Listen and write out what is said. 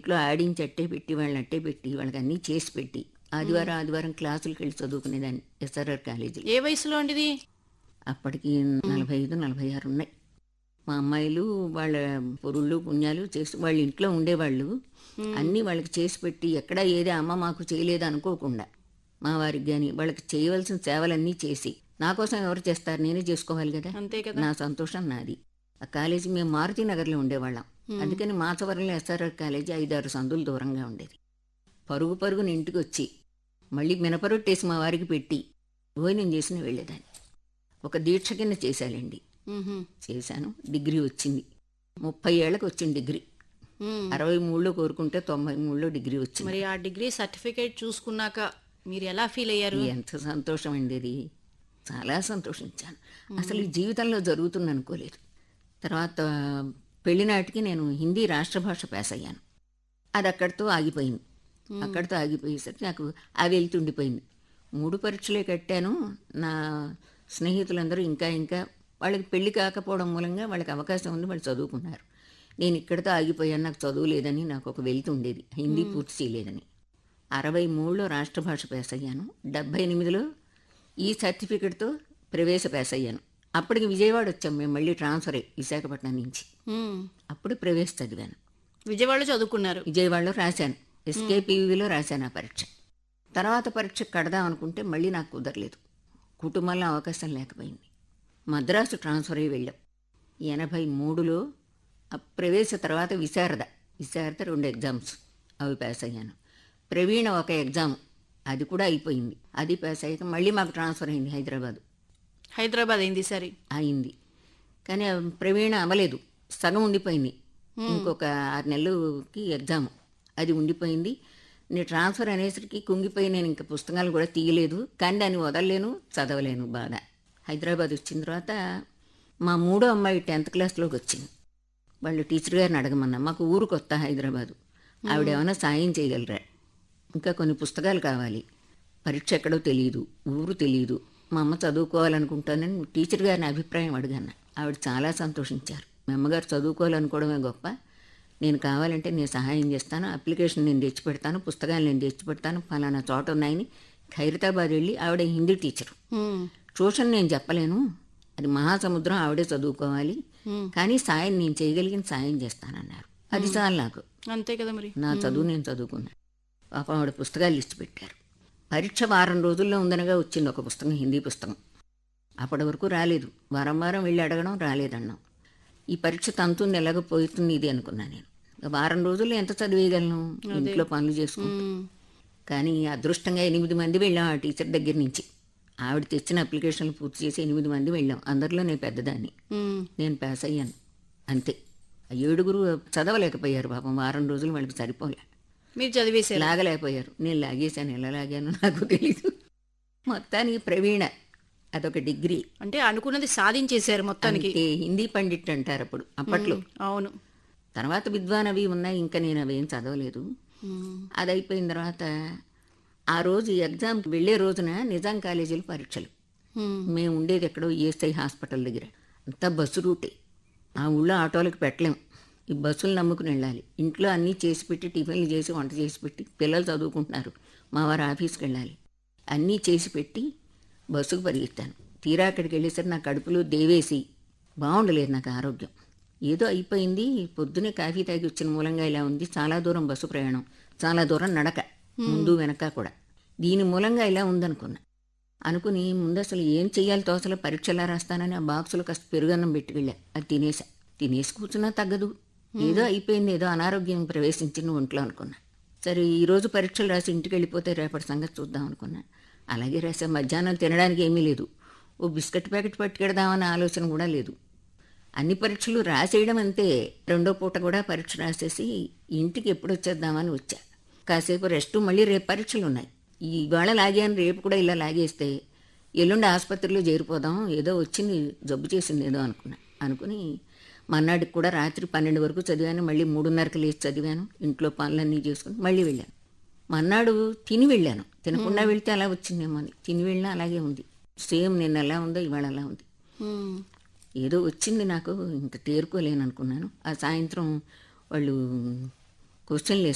ఇంట్లో ఆడించి అట్టే పెట్టి వాళ్ళని అట్టే పెట్టి వాళ్ళకి అన్నీ చేసి పెట్టి ఆదివారం ఆదివారం క్లాసులకు వెళ్ళి చదువుకునేదాన్ని ఎస్ఆర్ఆర్ కాలేజీలో ఏ వయసులో అండి ఇది అప్పటికి నలభై ఐదు నలభై ఆరు ఉన్నాయి మా అమ్మాయిలు వాళ్ళ పొరుళ్ళు పుణ్యాలు చేసి వాళ్ళ ఇంట్లో ఉండేవాళ్ళు అన్నీ వాళ్ళకి చేసి పెట్టి ఎక్కడ ఏది అమ్మ మాకు చేయలేదు అనుకోకుండా మా వారికి కానీ వాళ్ళకి చేయవలసిన సేవలన్నీ చేసి నా కోసం ఎవరు చేస్తారు నేనే చేసుకోవాలి కదా అంతే కదా నా సంతోషం నాది ఆ కాలేజీ మేము మారుతి నగర్లో ఉండేవాళ్ళం అందుకని మాచవరంలో ఎస్ఆర్ఆర్ కాలేజీ ఐదారు సందులు దూరంగా ఉండేది పరుగు పరుగున ఇంటికి వచ్చి మళ్ళీ మినపరొట్టేసి మా వారికి పెట్టి భోజనం చేసిన వెళ్ళేదాన్ని ఒక దీక్ష కింద చేశానండి మ్మ్హ. చేశాను డిగ్రీ వచ్చింది ముప్పై ఏళ్ళకి వచ్చింది డిగ్రీ మ్మ్. అరవై మూడులో కోరుకుంటే తొంభై మూడులో డిగ్రీ వచ్చింది మరి ఆ డిగ్రీ సర్టిఫికేట్ చూసుకున్నాక మీరు ఎలా ఫీల్ అయ్యారు ఎంత సంతోషం అండి ఇది చాలా సంతోషించాను అసలు ఈ జీవితంలో జరుగుతుంది అనుకోలేదు తర్వాత పెళ్లినాటికి నేను హిందీ రాష్ట్ర భాష పాస్ అయ్యాను అది అక్కడితో ఆగిపోయింది అక్కడితో ఆగిపోయేసరికి నాకు ఆ వెళ్తుండిపోయింది మూడు పరీక్షలే కట్టాను నా స్నేహితులందరూ ఇంకా ఇంకా వాళ్ళకి పెళ్లి కాకపోవడం మూలంగా వాళ్ళకి అవకాశం ఉంది వాళ్ళు చదువుకున్నారు నేను ఇక్కడితో ఆగిపోయాను నాకు చదువు లేదని నాకు ఒక వెళ్తు ఉండేది హిందీ పూర్తి చేయలేదని అరవై మూడులో రాష్ట్ర భాష పాస్ అయ్యాను డెబ్బై ఎనిమిదిలో ఈ సర్టిఫికెట్తో ప్రవేశ పాస్ అయ్యాను అప్పటికి విజయవాడ వచ్చాం మేము మళ్ళీ ట్రాన్స్ఫర్ అయ్యి విశాఖపట్నం నుంచి మ్మ్. అప్పుడు ప్రవేశ చదివాను విజయవాడలో చదువుకున్నారు విజయవాడలో రాశాను ఎస్కేపీవీలో రాశాను ఆ పరీక్ష తర్వాత పరీక్ష కడదాం అనుకుంటే మళ్ళీ నాకు కుదరలేదు కుటుంబంలో అవకాశం లేకపోయింది మద్రాసు ట్రాన్స్ఫర్ అయ్యి వెళ్ళాం ఎనభై మూడులో ఆ ప్రవేశ తర్వాత విశారద విశారద రెండు ఎగ్జామ్స్ అవి పాస్ అయ్యాను ప్రవీణ ఒక ఎగ్జామ్ అది కూడా అయిపోయింది అది పాస్ అయ్యాక మళ్ళీ మాకు ట్రాన్స్ఫర్ అయింది హైదరాబాద్ హైదరాబాద్ అయింది సరే అయింది కానీ ఆ ప్రవీణ అవ్వలేదు సగం ఉండిపోయింది ఇంకొక ఆరు నెలలకి ఎగ్జామ్ అది ఉండిపోయింది నేను ట్రాన్స్ఫర్ అనేసరికి కుంగిపోయి నేను ఇంకా పుస్తకాలు కూడా తీయలేదు కానీ దాన్ని వదలలేను చదవలేను బాధ హైదరాబాద్ వచ్చిన తర్వాత మా మూడో అమ్మాయి టెన్త్ క్లాస్లోకి వచ్చింది వాళ్ళు టీచర్ గారిని అడగమన్నా మాకు ఊరు కొత్త హైదరాబాదు ఆవిడ ఏమైనా సాయం చేయగలరా ఇంకా కొన్ని పుస్తకాలు కావాలి పరీక్ష ఎక్కడో తెలియదు ఊరు తెలియదు మా అమ్మ చదువుకోవాలనుకుంటానని టీచర్ గారిని అభిప్రాయం అడిగాను ఆవిడ చాలా సంతోషించారు మీ అమ్మగారు చదువుకోవాలనుకోవడమే గొప్ప నేను కావాలంటే నేను సహాయం చేస్తాను అప్లికేషన్ నేను తెచ్చి పెడతాను పుస్తకాలు నేను తెచ్చి పెడతాను ఫలానా చోట ఉన్నాయని ఖైరతాబాద్ వెళ్ళి ఆవిడ హిందీ టీచరు మ్మ్. ట్యూషన్ నేను చెప్పలేను అది మహాసముద్రం ఆవిడే చదువుకోవాలి కానీ సాయం నేను చేయగలిగిన సాయం చేస్తానన్నారు అది చాలు నాకు అంతే కదా మరి నా చదువు నేను చదువుకున్నాను పాపం ఆవిడ పుస్తకాలు లిస్ట్ పెట్టారు పరీక్ష వారం రోజుల్లో ఉందనగా వచ్చింది ఒక పుస్తకం హిందీ పుస్తకం అప్పటి వరకు రాలేదు వారం వారం వెళ్ళి అడగడం రాలేదన్నాం ఈ పరీక్ష తంతుంది ఎలాగో పోతుంది ఇది అనుకున్నా నేను ఇక వారం రోజుల్లో ఎంత చదివేయగలను ఇంట్లో పనులు చేసుకుంటూ మ్మ్. కానీ అదృష్టంగా ఎనిమిది మంది వెళ్ళాం ఆ టీచర్ దగ్గర నుంచి ఆవిడ తెచ్చిన అప్లికేషన్లు పూర్తి చేసి ఎనిమిది మంది వెళ్ళాం అందరిలో నేను పెద్దదాన్ని మ్మ్. నేను పాస్ అయ్యాను అంతే ఆ ఏడుగురు చదవలేకపోయారు పాపం వారం రోజులు వాళ్ళకి సరిపోలే మీరు చదివేశారు లాగలేకపోయారు నేను లాగేశాను ఎలా లాగాను నాకు తెలీదు మొత్తానికి ప్రవీణ అదొక డిగ్రీ అంటే అనుకున్నది సాధించేశారు మొత్తానికి అంతే హిందీ పండిట్ అంటారు అప్పుడు అప్పట్లో అవును తర్వాత విద్వాన్ అవి ఉన్నాయి ఇంకా నేను అవేం చదవలేదు మ్మ్. అది అయిపోయిన తర్వాత ఆ రోజు ఎగ్జామ్కి వెళ్ళే రోజున నిజాం కాలేజీలో పరీక్షలు మ్మ్. మేము ఉండేది ఎక్కడో ఈఎస్ఐ హాస్పిటల్ దగ్గర అంతా బస్సు రూటే ఆ ఊళ్ళో ఆటోలకు పెట్టలేం ఈ బస్సులు నమ్ముకుని వెళ్ళాలి ఇంట్లో అన్నీ చేసి పెట్టి టిఫిన్లు చేసి వంట చేసి పెట్టి పిల్లలు చదువుకుంటున్నారు మా వారు ఆఫీస్కి వెళ్ళాలి అన్నీ చేసి పెట్టి బస్సుకు పరిగెత్తాను తీరా అక్కడికి వెళ్ళేసరికి నా కడుపులో దేవేసి బాగుండలేదు నాకు ఆరోగ్యం ఏదో అయిపోయింది పొద్దునే కాఫీ తాగి వచ్చిన మూలంగా ఇలా ఉంది చాలా దూరం బస్సు ప్రయాణం చాలా దూరం నడక ముందు వెనక కూడా దీని మూలంగా ఇలా ఉందనుకున్నా అనుకుని ముందు అసలు ఏం చెయ్యాలి తోసలో పరీక్షలా రాస్తానని ఆ బాక్సులో కాస్త పెరుగన్నం పెట్టుకెళ్ళా అది తినేసా తినేసి కూర్చున్నా తగ్గదు ఏదో అయిపోయింది ఏదో అనారోగ్యం ప్రవేశించిన ఒంట్లో అనుకున్నా సరే ఈ రోజు పరీక్షలు రాసి ఇంటికి వెళ్ళిపోతే రేపటి సంగతి చూద్దాం అనుకున్నా అలాగే రాసా మధ్యాహ్నం తినడానికి ఏమీ లేదు ఓ బిస్కెట్ ప్యాకెట్ పట్టుకెడదామన్న ఆలోచన కూడా లేదు అన్ని పరీక్షలు రాసేయడం అంతే రెండో పూట కూడా పరీక్ష రాసేసి ఇంటికి ఎప్పుడు వచ్చేద్దామని వచ్చా కాసేపు రెస్ట్ మళ్ళీ రేపు పరీక్షలు ఉన్నాయి ఇవాళ లాగాను రేపు కూడా ఇలా లాగేస్తే ఎల్లుండి ఆసుపత్రిలో చేరిపోదాం ఏదో వచ్చింది జబ్బు చేసింది ఏదో అనుకున్నా అనుకుని మన్నాడికి కూడా రాత్రి పన్నెండు వరకు చదివాను మళ్ళీ మూడున్నరకు లేచి చదివాను ఇంట్లో పనులన్నీ చేసుకుని మళ్ళీ వెళ్ళాను మన్నాడు తిని వెళ్ళాను తినకుండా వెళ్తే అలా వచ్చిందేమో అని తిని వెళ్ళినా అలాగే ఉంది సేమ్ నిన్న ఎలా ఉందో ఇవాళ అలా ఉంది మ్మ్. ఏదో వచ్చింది నాకు ఇంకా తేరుకోలేను అనుకున్నాను ఆ సాయంత్రం వాళ్ళు క్వశ్చన్లు